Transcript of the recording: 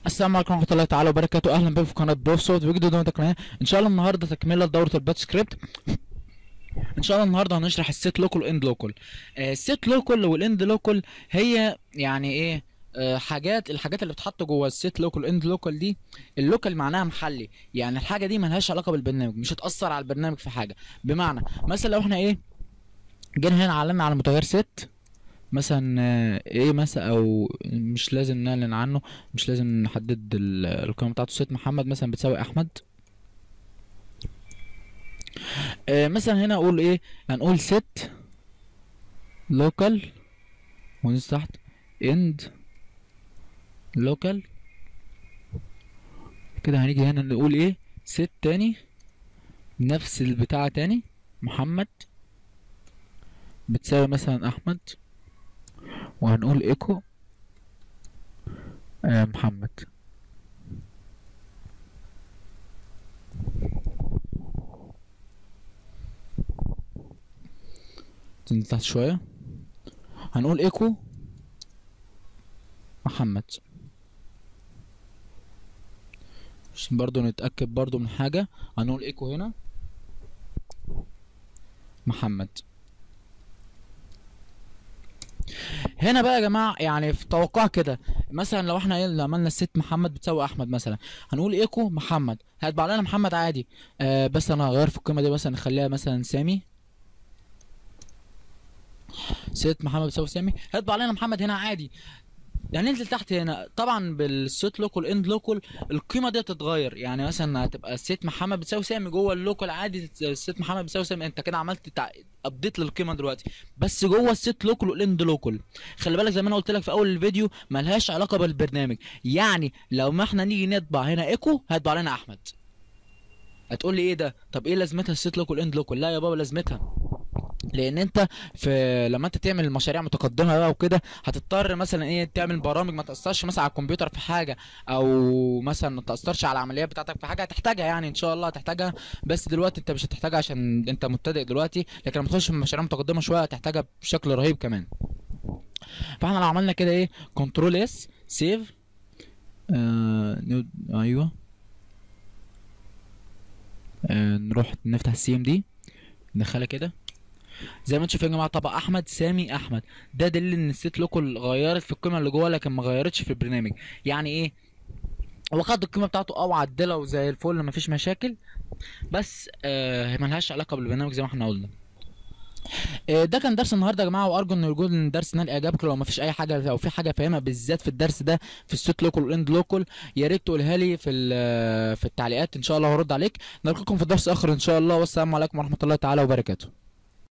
السلام عليكم ورحمه الله تعالى وبركاته اهلا بكم في قناه بروف صوت فيديو جديد من القناه ان شاء الله النهارده تكمله لدوره البات سكريبت ان شاء الله النهارده هنشرح السيت لوكال والاند لوكال السيت لوكال والاند لوكال هي يعني ايه آه، حاجات الحاجات اللي بتتحط جوه السيت لوكال والاند لوكال دي اللوكال معناها محلي يعني الحاجه دي ملهاش علاقه بالبرنامج مش هتاثر على البرنامج في حاجه بمعنى مثلا لو احنا ايه جينا هنا علمنا على متغير ست مثلا آه، ايه مثلا او مش لازم نعلن عنه مش لازم نحدد ال- القيمه بتاعته ست محمد مثلا بتساوي احمد آه، مثلا هنا اقول ايه هنقول ست لوكال وننزل تحت اند لوكال كده هنيجي هنا نقول ايه ست تاني نفس البتاع تاني محمد بتساوي مثلا احمد وهنقول ايكو آه محمد تنزل تحت شوية هنقول ايكو محمد عشان برضو نتأكد برضو من حاجة هنقول ايكو هنا محمد هنا بقى يا جماعه يعني في توقع كده مثلا لو احنا ايه اللي عملنا الست محمد بتساوي احمد مثلا هنقول ايكو محمد هيطبع لنا محمد عادي آه بس انا هغير في القيمه دي مثلا نخليها مثلا سامي ست محمد بتساوي سامي هيطبع لنا محمد هنا عادي هننزل تحت هنا طبعا بالست لوكال اند لوكال القيمه دي هتتغير يعني مثلا هتبقى الست محمد بتساوي سامي جوه اللوكال عادي الست محمد بتساوي سامي انت كده عملت تع... ابديت للقيمه دلوقتي بس جوه الست لوكال والاند لوكال خلي بالك زي ما انا قلت لك في اول الفيديو ملهاش علاقه بالبرنامج يعني لو ما احنا نيجي نطبع هنا ايكو هيطبع لنا احمد هتقول لي ايه ده طب ايه لازمتها الست لوكال اند لوكال لا يا بابا لازمتها لان انت في لما انت تعمل مشاريع متقدمه بقى وكده هتضطر مثلا ايه تعمل برامج ما تاثرش مثلا على الكمبيوتر في حاجه او مثلا ما تاثرش على العمليات بتاعتك في حاجه هتحتاجها يعني ان شاء الله هتحتاجها بس دلوقتي انت مش هتحتاجها عشان انت مبتدئ دلوقتي لكن لما تخش في مشاريع متقدمه شويه هتحتاجها بشكل رهيب كمان فاحنا لو عملنا كده ايه كنترول اس سيف آه نود- ايوه آه نروح نفتح السي ام دي ندخلها كده زي ما انتم شايفين يا جماعه طبق احمد سامي احمد ده دليل ان الست لوكال غيرت في القيمه اللي جوه لكن ما غيرتش في البرنامج يعني ايه هو خد القيمه بتاعته اه وعدلها وزي الفل مفيش مشاكل بس آه هي ملهاش علاقه بالبرنامج زي ما احنا قلنا آه، ده كان درس النهارده يا جماعه وارجو ان يكون الدرس نال اعجابكم لو ما فيش اي حاجه او في حاجه فاهمها بالذات في الدرس ده في الست لوكال والاند لوكال يا ريت تقولها لي في ال- في التعليقات ان شاء الله هرد عليك نلقاكم في درس اخر ان شاء الله والسلام عليكم ورحمه الله تعالى وبركاته